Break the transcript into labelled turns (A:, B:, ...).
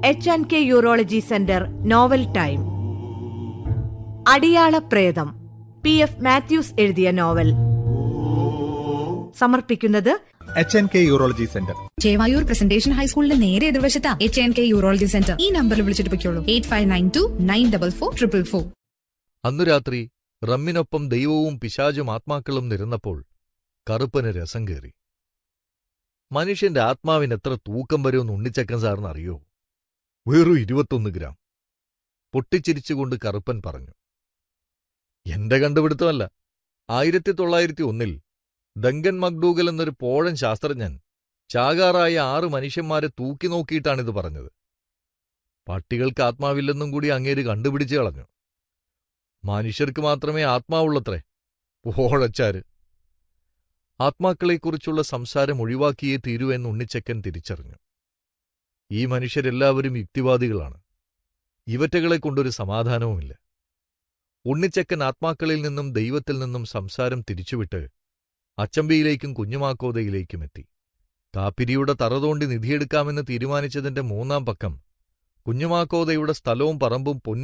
A: H and K urology centre novel time അടിയാള പ്രേതം P F Mathews എഴുതിയ novel സമർപ്പിക്കുന്നത്
B: H N K urology centre
C: Chevayur presentation ഹൈസ്കൂളിന്റെ നേരെ എതിർവശത്താ H N K urology centre ഈ നമ്പറിൽ വിളിച്ചിട്ട് പൊയ്ക്കോളൂ eight five nine two nine double four triple four
D: അന്നു രാത്രി റമ്മിനൊപ്പം ദൈവവും പിശാചും ആത്മാക്കളും നിരന്നപ്പോൾ കറുപ്പന് രസം കയറി മനുഷ്യന്റെ ആത്മാവിന് എത്ര തൂക്കം വരുമെന്ന് ഉണ്ണിച്ചക്കൻ സാറിന് അറിയോ വെറും ഇരുപത്തൊന്ന് ഗ്രാം പൊട്ടിച്ചിരിച്ചുകൊണ്ട് കറുപ്പൻ പറഞ്ഞു എന്റെ കണ്ടുപിടുത്തമല്ല ആയിരത്തി തൊള്ളായിരത്തി ഒന്നിൽ ദങ്കൻ മക്ഡൂഗൽ എന്നൊരു പോഴൻ ശാസ്ത്രജ്ഞൻ ചാകാറായ ആറ് മനുഷ്യന്മാരെ തൂക്കി നോക്കിയിട്ടാണിത് പറഞ്ഞത് പട്ടികൾക്ക് ആത്മാവില്ലെന്നും കൂടി അങ്ങേര് കണ്ടുപിടിച്ചു കളഞ്ഞു മനുഷ്യർക്ക് മാത്രമേ ആത്മാവുള്ളത്രേ ഓഴച്ചാര് ആത്മാക്കളെക്കുറിച്ചുള്ള സംസാരം ഒഴിവാക്കിയേ തീരൂ എന്ന് ഉണ്ണിച്ചക്കൻ തിരിച്ചറിഞ്ഞു ഈ മനുഷ്യരെല്ലാവരും യുക്തിവാദികളാണ് ഇവറ്റകളെ കൊണ്ടൊരു സമാധാനവുമില്ല ഉണ്ണിച്ചക്കൻ ആത്മാക്കളിൽ നിന്നും ദൈവത്തിൽ നിന്നും സംസാരം തിരിച്ചുവിട്ട് അച്ചമ്പിയിലേക്കും കുഞ്ഞുമാക്കോതയിലേക്കും എത്തി കാപ്പിരിയുടെ തറതോണ്ടി നിധിയെടുക്കാമെന്ന് തീരുമാനിച്ചതിന്റെ മൂന്നാം പക്കം കുഞ്ഞുമാക്കോതയുടെ സ്ഥലവും പറമ്പും പൊന്നു